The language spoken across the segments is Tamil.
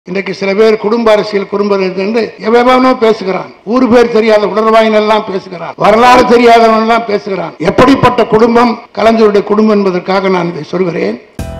இன்றைக்கு சில பேர் குடும்ப அரசியல் குடும்பம் என்று எவனோ பேசுகிறான் ஊர் பேர் தெரியாத உடல்வாயின் எல்லாம் பேசுகிறான் வரலாறு தெரியாதவன் எல்லாம் பேசுகிறான் எப்படிப்பட்ட குடும்பம் கலைஞருடைய குடும்பம் என்பதற்காக நான் இதை சொல்கிறேன்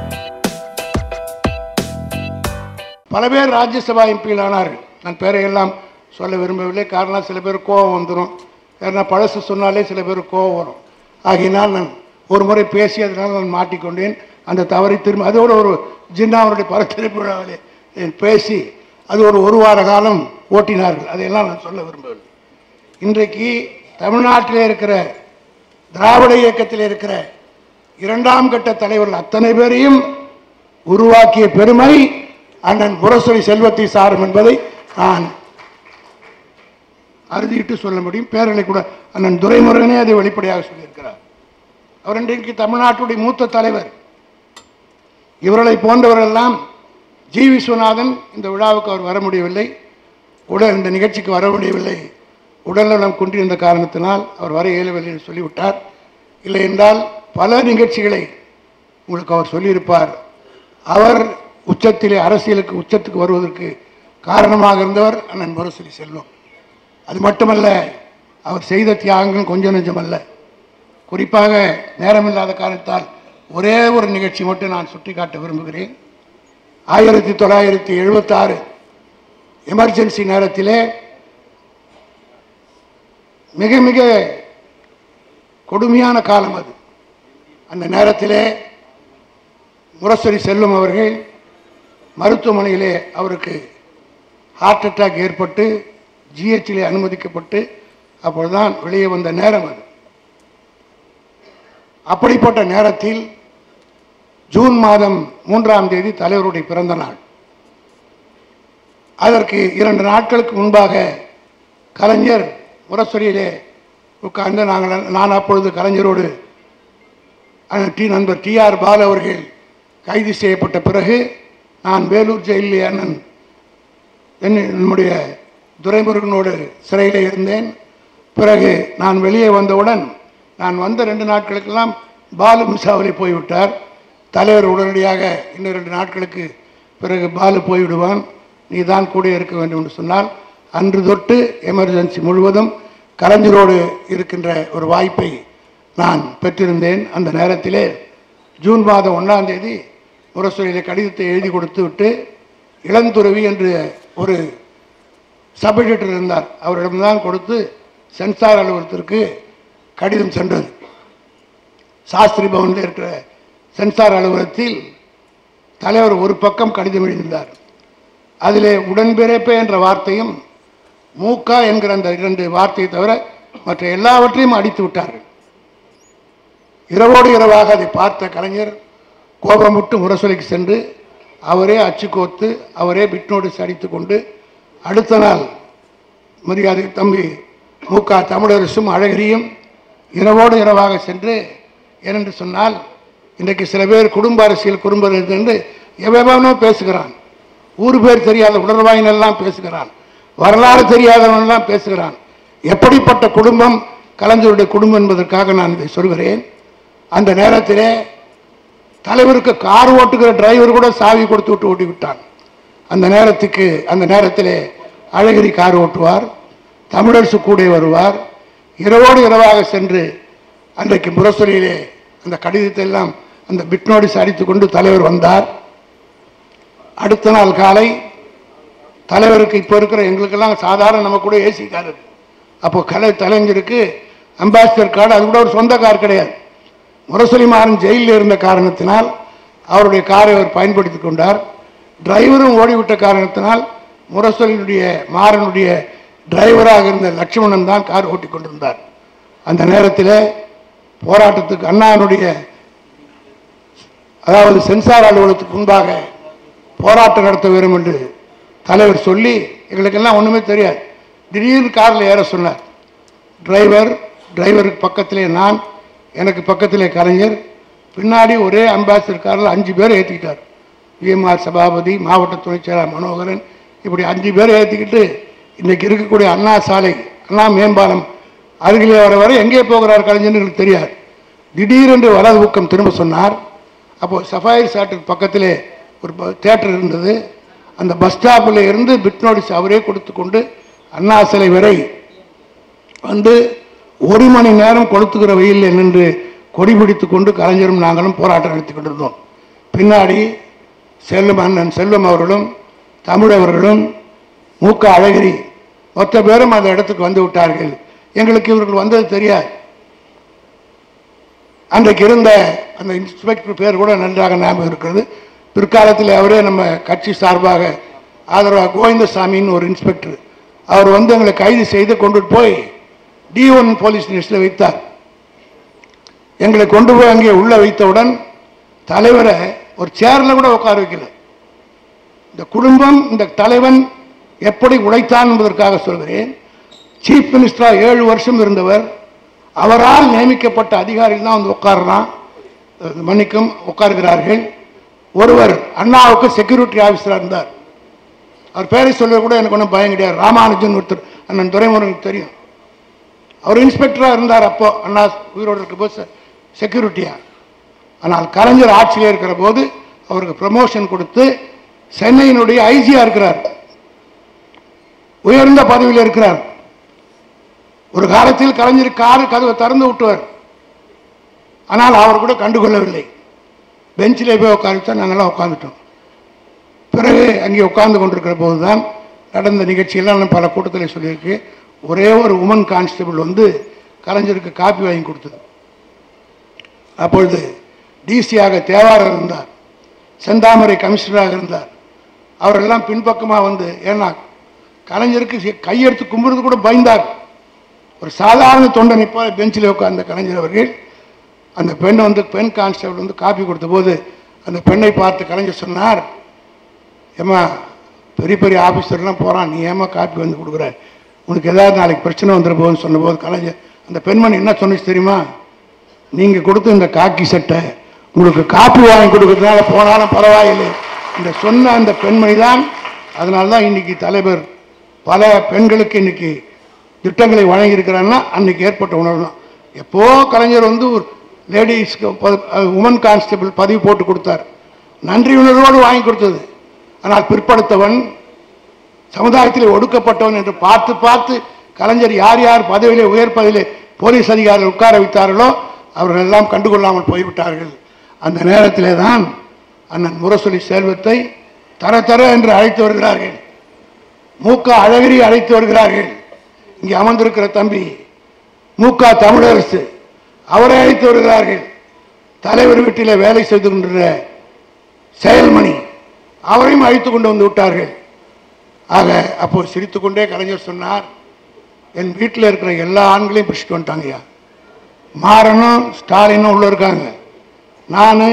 பல பேர் ராஜ்யசபா எம்பியில் ஆனார்கள் நான் பேரை எல்லாம் சொல்ல விரும்பவில்லை காரணம் சில பேர் கோபம் வந்துடும் ஏன்னா பழசு சொன்னாலே சில பேர் கோபம் வரும் ஆகையினால் நான் ஒரு முறை பேசி அதனால் நான் மாட்டிக்கொண்டேன் அந்த தவறை திரும்ப அதோடு ஒரு ஜின்னாவனுடைய பல திரைப்படாவிலே பேசி அது ஒரு ஒரு வார காலம் ஓட்டினார்கள் அதையெல்லாம் நான் சொல்ல விரும்பவில்லை இன்றைக்கு தமிழ்நாட்டிலே இருக்கிற திராவிட இயக்கத்தில் இருக்கிற இரண்டாம் கட்ட தலைவர்கள் அத்தனை பேரையும் உருவாக்கிய பெருமை அண்ணன் முரசொலி செல்வத்தை சாரும் என்பதை நான் அறுதிட்டு சொல்ல முடியும் பேரலை கூட அண்ணன் துரைமுருகனே அதை வெளிப்படையாக சொல்லியிருக்கிறார் அவர் இன்றைக்கு தமிழ்நாட்டுடைய மூத்த தலைவர் இவர்களை போன்றவரெல்லாம் ஜி விஸ்வநாதன் இந்த விழாவுக்கு அவர் வர முடியவில்லை உடல் இந்த நிகழ்ச்சிக்கு வர முடியவில்லை உடல்நலம் குன்றியிருந்த காரணத்தினால் அவர் வர இயலவில்லை என்று சொல்லிவிட்டார் இல்லை என்றால் பல நிகழ்ச்சிகளை உங்களுக்கு அவர் சொல்லியிருப்பார் அவர் உச்சத்திலே அரசியலுக்கு உச்சத்துக்கு வருவதற்கு காரணமாக இருந்தவர் அண்ணன் முரசொலி செல்வம் அது மட்டுமல்ல அவர் செய்த தியாகங்கள் கொஞ்சம் நெஞ்சமல்ல குறிப்பாக நேரமில்லாத காரணத்தால் ஒரே ஒரு நிகழ்ச்சி மட்டும் நான் சுட்டிக்காட்ட விரும்புகிறேன் ஆயிரத்தி தொள்ளாயிரத்தி எழுபத்தாறு எமர்ஜென்சி நேரத்திலே மிக மிக கொடுமையான காலம் அது அந்த நேரத்திலே முரசொலி செல்வம் அவர்கள் மருத்துவமனையிலே அவருக்கு ஹார்ட் அட்டாக் ஏற்பட்டு ஜிஹெச்சிலே அனுமதிக்கப்பட்டு அப்பொழுதுதான் வெளியே வந்த நேரம் அது அப்படிப்பட்ட நேரத்தில் ஜூன் மாதம் மூன்றாம் தேதி தலைவருடைய பிறந்த நாள் அதற்கு இரண்டு நாட்களுக்கு முன்பாக கலைஞர் முரசொலியிலே உட்கார்ந்து நாங்கள் நான் அப்பொழுது கலைஞரோடு அண்ணன் டி நண்பர் டி ஆர் பாலு அவர்கள் கைது செய்யப்பட்ட பிறகு நான் வேலூர் ஜெயிலில் அண்ணன் என் நம்முடைய துரைமுருகனோடு சிறையில் இருந்தேன் பிறகு நான் வெளியே வந்தவுடன் நான் வந்த ரெண்டு நாட்களுக்கெல்லாம் பாலு மிசாவலி போய்விட்டார் தலைவர் உடனடியாக இன்னும் ரெண்டு நாட்களுக்கு பிறகு பாலு போய்விடுவான் நீ தான் கூட இருக்க வேண்டும் என்று சொன்னால் அன்று தொட்டு எமர்ஜென்சி முழுவதும் கலைஞரோடு இருக்கின்ற ஒரு வாய்ப்பை நான் பெற்றிருந்தேன் அந்த நேரத்திலே ஜூன் மாதம் ஒன்றாம் தேதி முரசொலியில் கடிதத்தை எழுதி கொடுத்து விட்டு இளந்துறவி என்று ஒரு சப் எடிட்டர் இருந்தார் அவரிடம்தான் கொடுத்து சென்சார் அலுவலகத்திற்கு கடிதம் சென்றது சாஸ்திரி பவனில் இருக்கிற சென்சார் அலுவலகத்தில் தலைவர் ஒரு பக்கம் கடிதம் எழுதியிருந்தார் அதிலே உடன்பிறப்பே என்ற வார்த்தையும் மூக்கா என்கிற அந்த இரண்டு வார்த்தையை தவிர மற்ற எல்லாவற்றையும் அடித்து விட்டார்கள் இரவோடு இரவாக அதை பார்த்த கலைஞர் கோபமுட்டு முரசொலிக்கு சென்று அவரே அச்சு கோத்து அவரே பிட்னோடிஸ் அடித்து கொண்டு அடுத்த நாள் மரியாதை தம்பி மூக்கா தமிழரசும் அழகிரியும் இரவோடு இரவாக சென்று ஏனென்று சொன்னால் இன்றைக்கு சில பேர் குடும்ப அரசியல் குடும்பம் என்று எவனோ பேசுகிறான் ஊர் பேர் தெரியாத உடல்வாயின் எல்லாம் பேசுகிறான் வரலாறு தெரியாதவன் எல்லாம் பேசுகிறான் எப்படிப்பட்ட குடும்பம் கலைஞருடைய குடும்பம் என்பதற்காக நான் இதை சொல்கிறேன் அந்த நேரத்திலே தலைவருக்கு கார் ஓட்டுகிற டிரைவர் கூட சாவி கொடுத்து விட்டு ஓட்டி விட்டான் அந்த நேரத்துக்கு அந்த நேரத்திலே அழகிரி கார் ஓட்டுவார் தமிழரசு கூட வருவார் இரவோடு இரவாக சென்று அன்றைக்கு முரசொலியிலே அந்த கடிதத்தை எல்லாம் அந்த பிட் நோட்டீஸ் அடித்து கொண்டு தலைவர் வந்தார் அடுத்த நாள் காலை தலைவருக்கு இப்போ இருக்கிற எங்களுக்கெல்லாம் சாதாரண நம்ம கூட ஏசி கார் இருக்கு அப்போ கலை தலைஞருக்கு அம்பாசிடர் கார்டு அது கூட ஒரு சொந்த கார் கிடையாது முரசொலி மாறன் ஜெயிலில் இருந்த காரணத்தினால் அவருடைய காரை அவர் பயன்படுத்தி கொண்டார் டிரைவரும் ஓடிவிட்ட காரணத்தினால் முரசொலியினுடைய மாறனுடைய டிரைவராக இருந்த லட்சுமணன் தான் கார் ஓட்டி கொண்டிருந்தார் அந்த நேரத்தில் போராட்டத்துக்கு அண்ணானுடைய அதாவது சென்சார் அலுவலகத்துக்கு முன்பாக போராட்டம் நடத்த வேண்டும் என்று தலைவர் சொல்லி எங்களுக்கெல்லாம் ஒன்றுமே தெரியாது திடீர்னு காரில் ஏற சொன்னார் டிரைவர் டிரைவருக்கு பக்கத்திலே நான் எனக்கு பக்கத்திலே கலைஞர் பின்னாடி ஒரே அம்பாசிடர் காரில் அஞ்சு பேர் ஏற்றிக்கிட்டார் விஎம்ஆர் சபாபதி மாவட்ட துணைச் செயலாளர் மனோகரன் இப்படி அஞ்சு பேர் ஏற்றிக்கிட்டு இன்றைக்கி இருக்கக்கூடிய அண்ணா சாலை அண்ணா மேம்பாலம் அருகிலே வர வரை எங்கே போகிறார் கலைஞர் எங்களுக்கு தெரியாது திடீரென்று வலது பக்கம் திரும்ப சொன்னார் அப்போது சஃபாயர் சாட்டுக்கு பக்கத்திலே ஒரு தேட்டர் இருந்தது அந்த பஸ் ஸ்டாப்பில் இருந்து பிட் நோட்டீஸ் அவரே கொடுத்து கொண்டு அண்ணா சிலை வரை வந்து ஒரு மணி நேரம் கொளுத்துகிற வெயிலில் நின்று கொடி பிடித்து கொண்டு கலைஞரும் நாங்களும் போராட்டம் நடத்தி கொண்டிருந்தோம் பின்னாடி செல்வம் அண்ணன் செல்வம் அவர்களும் தமிழ் அவர்களும் மூக்க அழகிரி மொத்த பேரும் அந்த இடத்துக்கு வந்து விட்டார்கள் எங்களுக்கு இவர்கள் வந்தது தெரியாது அன்றைக்கு இருந்த அந்த இன்ஸ்பெக்டர் பேர் கூட நன்றாக ஞாபகம் இருக்கிறது பிற்காலத்தில் அவரே நம்ம கட்சி சார்பாக ஆதரவாக கோவிந்தசாமின்னு ஒரு இன்ஸ்பெக்டர் அவர் வந்து எங்களை கைது செய்து கொண்டுட்டு போய் டி ஒன் போலீஸ் ஸ்டேஷனில் வைத்தார் எங்களை கொண்டு போய் அங்கே உள்ள வைத்தவுடன் தலைவரை ஒரு சேர்ல கூட உட்கார வைக்கல இந்த குடும்பம் இந்த தலைவன் எப்படி உழைத்தான் என்பதற்காக சொல்கிறேன் சீஃப் மினிஸ்டரா ஏழு வருஷம் இருந்தவர் அவரால் நியமிக்கப்பட்ட அதிகாரிகள் தான் வந்து உட்காரலாம் அஹ் மன்னிக்கும் உட்காருகிறார்கள் ஒருவர் அண்ணாவுக்கு செக்யூரிட்டி ஆஃபீஸராக இருந்தார் அவர் பேரை சொல்ல கூட எனக்கு ஒன்றும் பயம் கிடையாது ராமானுஜன் ஒருத்தர் அண்ணன் துரைமுருகனுக்கு தெரியும் அவர் இன்ஸ்பெக்டராக இருந்தார் அப்போ அண்ணா உயிரோடு இருக்க போது செக்யூரிட்டியா ஆனால் கலைஞர் ஆட்சியில் இருக்கிற போது அவருக்கு ப்ரமோஷன் கொடுத்து சென்னையினுடைய ஐஜியா இருக்கிறார் உயர்ந்த பதவியில் இருக்கிறார் ஒரு காலத்தில் கலைஞர் காரு கதவை திறந்து விட்டுவார் ஆனால் அவர் கூட கண்டுகொள்ளவில்லை பெஞ்சிலே போய் உட்காந்துட்டா நாங்கள்லாம் உட்காந்துட்டோம் பிறகு அங்கே உட்கார்ந்து கொண்டிருக்கிற போது தான் நடந்த நிகழ்ச்சியெல்லாம் நான் பல கூட்டத்தில் சொல்லியிருக்கு ஒரே ஒரு உமன் கான்ஸ்டபிள் வந்து கலைஞருக்கு காப்பி வாங்கி கொடுத்தது அப்பொழுது டிசியாக தேவாரர் இருந்தார் செந்தாமரை கமிஷனராக இருந்தார் அவரெல்லாம் பின்பக்கமாக வந்து ஏன்னா கலைஞருக்கு சி- கையெடுத்து கும்பிடுறது கூட பயந்தார் ஒரு சாதாரண தொண்டன் இப்போ பெஞ்சில் உட்கார்ந்த கலைஞர் அவர்கள் அந்த பெண் வந்து பெண் கான்ஸ்டபிள் வந்து காப்பி கொடுத்த போது அந்த பெண்ணை பார்த்து கலைஞர் சொன்னார் ஏம்மா பெரிய பெரிய ஆஃபீஸர்லாம் போகிறான் நீ ஏம்மா காப்பி வந்து கொடுக்குற உனக்கு ஏதாவது நாளைக்கு பிரச்சனை வந்துட போகுதுன்னு சொன்னபோது கலைஞர் அந்த பெண்மணி என்ன சொன்னுச்சு தெரியுமா நீங்கள் கொடுத்த இந்த காக்கி சட்டை உங்களுக்கு காப்பி வாங்கி கொடுக்கறதுனால போனாலும் பரவாயில்லை இந்த சொன்ன அந்த பெண்மணி தான் அதனால தான் இன்னைக்கு தலைவர் பல பெண்களுக்கு இன்னைக்கு திட்டங்களை வழங்கியிருக்கிறான்னா அன்னைக்கு ஏற்பட்ட உணர்வு தான் எப்போ கலைஞர் வந்து ஒரு லேடிஸ்க்கு உமன் கான்ஸ்டபிள் பதிவு போட்டு கொடுத்தார் நன்றி உணர்வோடு வாங்கி கொடுத்தது ஆனால் பிற்படுத்தவன் சமுதாயத்தில் ஒடுக்கப்பட்டவன் என்று பார்த்து பார்த்து கலைஞர் யார் யார் பதவியிலே உயர் பதவியிலே போலீஸ் அதிகாரிகள் உட்கார வைத்தார்களோ அவர்கள் எல்லாம் கண்டுகொள்ளாமல் போய்விட்டார்கள் அந்த நேரத்திலே தான் அண்ணன் முரசொலி செல்வத்தை தர தர என்று அழைத்து வருகிறார்கள் மூக்க அழகிரி அழைத்து வருகிறார்கள் இங்கே அமர்ந்திருக்கிற தம்பி மூக்கா தமிழரசு அவரை அழைத்து வருகிறார்கள் தலைவர் வீட்டிலே வேலை செய்து கொண்டிருந்த செயல்மணி அவரையும் அழைத்து கொண்டு வந்து விட்டார்கள் ஆக அப்போ சிரித்துக்கொண்டே கலைஞர் சொன்னார் என் வீட்டில் இருக்கிற எல்லா ஆண்களையும் பிடிச்சிட்டு வந்துட்டாங்கய்யா மாறனும் ஸ்டாலினும் உள்ள இருக்காங்க நான்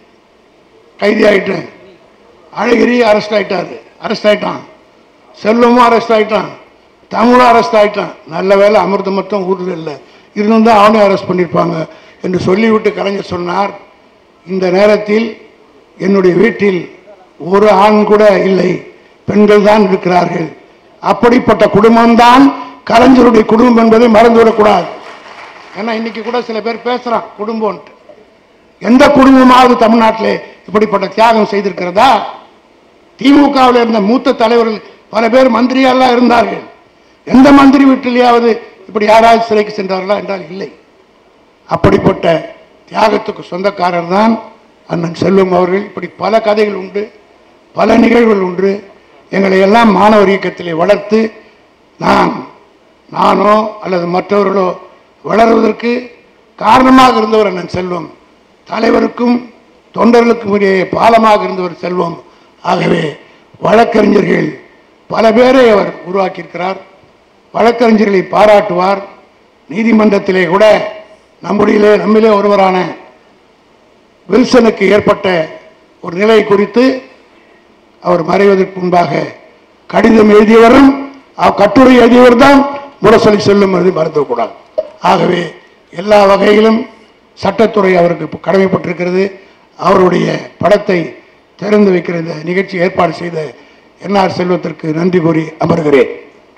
கைதி ஆயிட்டேன் அழகிரி அரெஸ்ட் ஆயிட்டாரு அரெஸ்ட் ஆயிட்டான் செல்வமும் அரெஸ்ட் ஆயிட்டான் தமிழும் அரெஸ்ட் ஆயிட்டான் நல்ல வேலை அமிர்தம் மட்டும் ஊரில் இல்லை இருந்தும் அவனையும் அரெஸ்ட் பண்ணியிருப்பாங்க என்று சொல்லிவிட்டு கலைஞர் சொன்னார் இந்த நேரத்தில் என்னுடைய வீட்டில் ஒரு ஆண் கூட இல்லை பெண்கள் தான் இருக்கிறார்கள் அப்படிப்பட்ட குடும்பம்தான் கலைஞருடைய குடும்பம் என்பதை மறந்துவிடக்கூடாது ஏன்னா இன்னைக்கு கூட சில பேர் பேசுறான் குடும்பம்ன்ட்டு எந்த குடும்பமாவது தமிழ்நாட்டிலே இப்படிப்பட்ட தியாகம் செய்திருக்கிறதா திமுகவில் இருந்த மூத்த தலைவர்கள் பல பேர் மந்திரியெல்லாம் இருந்தார்கள் எந்த மந்திரி வீட்டிலேயாவது இப்படி யாராவது சிறைக்கு சென்றார்களா என்றால் இல்லை அப்படிப்பட்ட தியாகத்துக்கு சொந்தக்காரர் தான் அண்ணன் செல்வம் அவர்கள் இப்படி பல கதைகள் உண்டு பல நிகழ்வுகள் உண்டு எங்களை எல்லாம் மாணவர் இயக்கத்திலே வளர்த்து நாம் நானோ அல்லது மற்றவர்களோ வளர்வதற்கு காரணமாக இருந்தவர் அண்ணன் செல்வம் தலைவருக்கும் தொண்டர்களுக்கும் இடையே பாலமாக இருந்தவர் செல்வம் ஆகவே வழக்கறிஞர்கள் பல பேரை அவர் உருவாக்கியிருக்கிறார் வழக்கறிஞர்களை பாராட்டுவார் நீதிமன்றத்திலே கூட நம்முடைய நம்மிலே ஒருவரான வில்சனுக்கு ஏற்பட்ட ஒரு நிலை குறித்து அவர் மறைவதற்கு முன்பாக கடிதம் எழுதியவரும் அவர் கட்டுரை எழுதியவர் தான் முரசொலி செல்லும் என்று மறந்துவிடக்கூடாது ஆகவே எல்லா வகையிலும் சட்டத்துறை அவருக்கு கடமைப்பட்டிருக்கிறது அவருடைய படத்தை திறந்து வைக்கிற இந்த நிகழ்ச்சி ஏற்பாடு செய்த என்ஆர் செல்வத்திற்கு நன்றி கூறி அமர்கிறேன்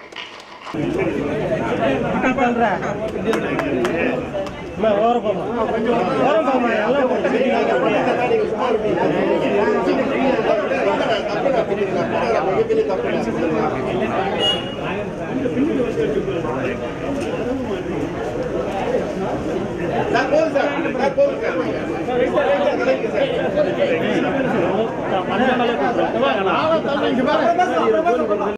ஓரம் போமா ஓரம் போமா எல்லாம் மஞ்சள்